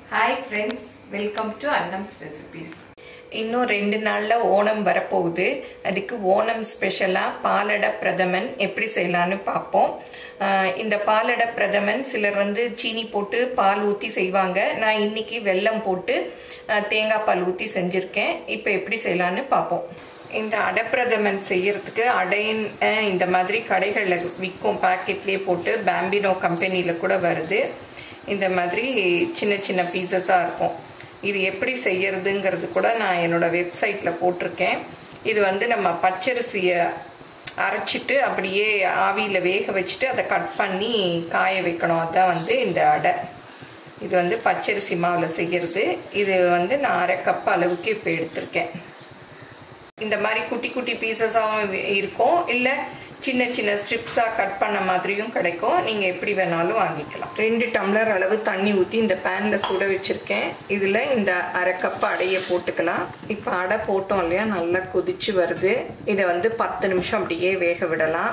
hi friends welcome to Annam's recipes இன்னும் ரெண்டு நாளில் ஓணம் வரப்போகுது அதுக்கு ஓணம் ஸ்பெஷலாக பாலடை பிரதமன் எப்படி செய்யலான்னு பார்ப்போம் ஆஹ் இந்த பாலடை பிரதமன் சிலர் வந்து சீனி போட்டு பால் ஊற்றி செய்வாங்க நான் இன்னைக்கு வெல்லம் போட்டு ஆஹ் தேங்காய் பால் ஊற்றி செஞ்சுருக்கேன் இப்போ எப்படி செய்யலான்னு பார்ப்போம் இந்த அடைப்பிரதமன் செய்யறதுக்கு அடையின் அஹ் இந்த மாதிரி கடைகளில் விற்கும் பாக்கெட்லேயே போட்டு பேம்பினோ கம்பெனியில் கூட வருது இந்த மாதிரி சின்ன சின்ன பீசஸாக இருக்கும் இது எப்படி செய்யறதுங்கிறது கூட நான் என்னோட வெப்சைட்டில் போட்டிருக்கேன் இது வந்து நம்ம பச்சரிசியை அரைச்சிட்டு அப்படியே ஆவியில் வேக வச்சுட்டு அதை கட் பண்ணி காய வைக்கணும் அதுதான் வந்து இந்த அடை இது வந்து பச்சரிசி மாவில் செய்கிறது இது வந்து நான் அரை கப் அளவுக்கு இப்போ எடுத்திருக்கேன் இந்த மாதிரி குட்டி குட்டி பீசஸாகவும் இருக்கும் இல்லை சின்ன சின்ன ஸ்ட்ரிப்ஸாக கட் பண்ண மாதிரியும் கிடைக்கும் நீங்கள் எப்படி வேணாலும் வாங்கிக்கலாம் ரெண்டு டம்ளர் அளவு தண்ணி ஊற்றி இந்த பேனில் சுட வச்சுருக்கேன் இதில் இந்த அரை கப் அடையை போட்டுக்கலாம் இப்போ அடை போட்டோம் இல்லையா நல்லா கொதிச்சு வருது இதை வந்து பத்து நிமிஷம் அப்படியே வேக விடலாம்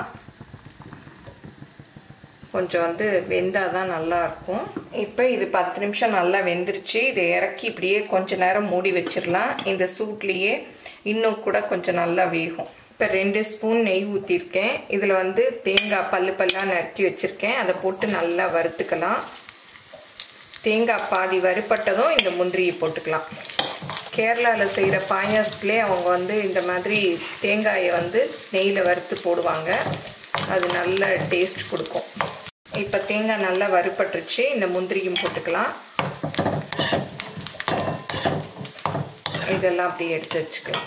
கொஞ்சம் வந்து வெந்தால் தான் நல்லாயிருக்கும் இப்போ இது பத்து நிமிஷம் நல்லா வெந்துருச்சு இதை இறக்கி இப்படியே கொஞ்ச நேரம் மூடி வச்சிடலாம் இந்த சூட்லேயே இன்னும் கூட கொஞ்சம் நல்லா வேகும் இப்போ ரெண்டு ஸ்பூன் நெய் ஊற்றிருக்கேன் இதில் வந்து தேங்காய் பல்லு பல்லாக நறுக்கி வச்சுருக்கேன் அதை போட்டு நல்லா வறுத்துக்கலாம் தேங்காய் பாதி வறுப்பட்டதும் இந்த முந்திரியை போட்டுக்கலாம் கேரளாவில் செய்கிற பாயாசத்துலேயே அவங்க வந்து இந்த மாதிரி தேங்காயை வந்து நெய்யில் வறுத்து போடுவாங்க அது நல்ல டேஸ்ட் கொடுக்கும் இப்போ தேங்காய் நல்லா வறுப்பட்டுருச்சு இந்த முந்திரியும் போட்டுக்கலாம் இதெல்லாம் அப்படியே எடுத்து வச்சுக்கலாம்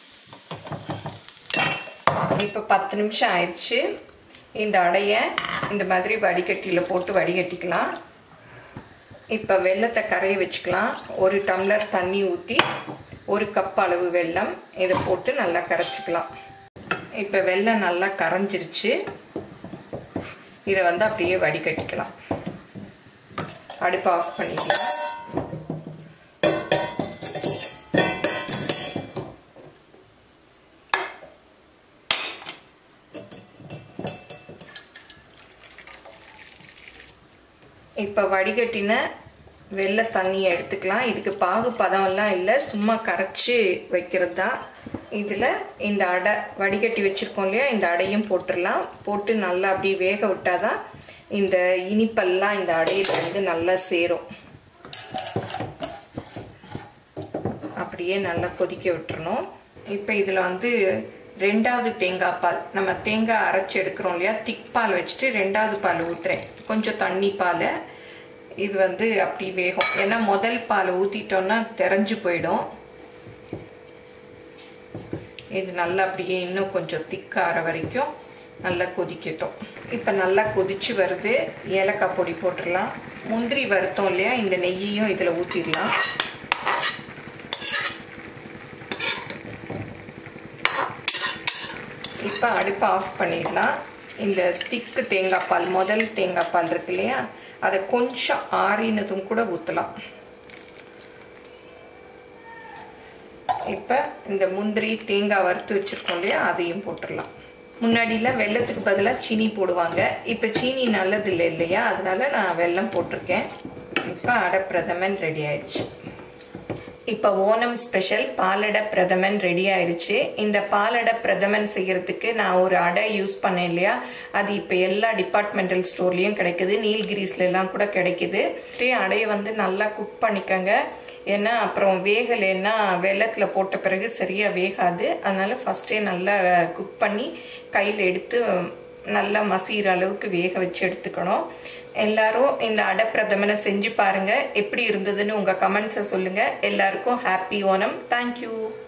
இப்போ பத்து நிமிஷம் ஆயிடுச்சு இந்த அடையை இந்த மாதிரி வடிகட்டியில் போட்டு வடிகட்டிக்கலாம் இப்போ வெள்ளத்தை கரைய வச்சுக்கலாம் ஒரு டம்ளர் தண்ணி ஊற்றி ஒரு கப் அளவு வெல்லம் இதை போட்டு நல்லா கரைச்சிக்கலாம் இப்போ வெல்லம் நல்லா கரைஞ்சிருச்சு இதை வந்து அப்படியே வடிகட்டிக்கலாம் அடுப்பு ஆஃப் பண்ணிக்கலாம் இப்போ வடிகட்டின வெள்ளை தண்ணியை எடுத்துக்கலாம் இதுக்கு பாகு பதம்லாம் இல்லை சும்மா கரைச்சி வைக்கிறது தான் இதில் இந்த அடை வடிகட்டி வச்சுருக்கோம் இல்லையா இந்த அடையும் போட்டுடலாம் போட்டு நல்லா அப்படியே வேக விட்டால் தான் இந்த இனிப்பெல்லாம் இந்த அடையில் வந்து நல்லா சேரும் அப்படியே நல்லா கொதிக்க விட்டுறணும் இப்போ இதில் வந்து ரெண்டாவது தேங்காய் பால் நம்ம தேங்காய் அரைச்சி எடுக்கிறோம் இல்லையா திக் பால் வச்சுட்டு ரெண்டாவது பால் ஊற்றுறேன் கொஞ்சம் தண்ணி பால் இது வந்து அப்படி வேகும் ஏன்னா முதல் பால் ஊற்றிட்டோன்னா தெரிஞ்சு போயிடும் இது நல்லா அப்படியே இன்னும் கொஞ்சம் திக்கார வரைக்கும் நல்லா கொதிக்கட்டும் இப்போ நல்லா கொதிச்சு வருது ஏலக்காய் பொடி போட்டுடலாம் முந்திரி வறுத்தோம் இல்லையா இந்த நெய்யையும் இதில் ஊற்றிடலாம் இப்போ அடுப்பை ஆஃப் பண்ணிடலாம் இந்த திக்கு தேங்காய் பால் முதல் தேங்காய் பால் இருக்கு இல்லையா அதை கொஞ்சம் ஆறினதும் கூட ஊற்றலாம் இப்போ இந்த முந்திரி தேங்காய் வறுத்து வச்சுருக்கோம் இல்லையா அதையும் போட்டுடலாம் முன்னாடிலாம் வெள்ளத்துக்கு பதிலாக சீனி போடுவாங்க இப்போ சீனி நல்லது இல்லை இல்லையா அதனால நான் வெல்லம் போட்டிருக்கேன் இப்போ அடை பிரதமன் ரெடி ஆயிடுச்சு இப்போ ஓணம் ஸ்பெஷல் பாலடை பிரதமன் ரெடி ஆயிடுச்சு இந்த பாலடை பிரதமன் செய்யறதுக்கு நான் ஒரு அடை யூஸ் பண்ணேன் இல்லையா அது இப்போ எல்லா டிபார்ட்மெண்டல் ஸ்டோர்லேயும் கிடைக்குது நீல்கிரிஸ்ல எல்லாம் கூட கிடைக்குது அடையை வந்து நல்லா குக் பண்ணிக்கோங்க ஏன்னா அப்புறம் வேகலைன்னா வெள்ளத்தில் போட்ட பிறகு சரியாக வேகாது அதனால ஃபஸ்ட்டே நல்லா குக் பண்ணி கையில் எடுத்து நல்லா மசிகிற அளவுக்கு வேக வச்சு எடுத்துக்கணும் எல்லாரும் இந்த அடப்பிரதமனை செஞ்சு பாருங்க எப்படி இருந்ததுன்னு உங்க கமெண்ட்ஸை சொல்லுங்க எல்லாருக்கும் ஹாப்பி ஓணம் தேங்க்யூ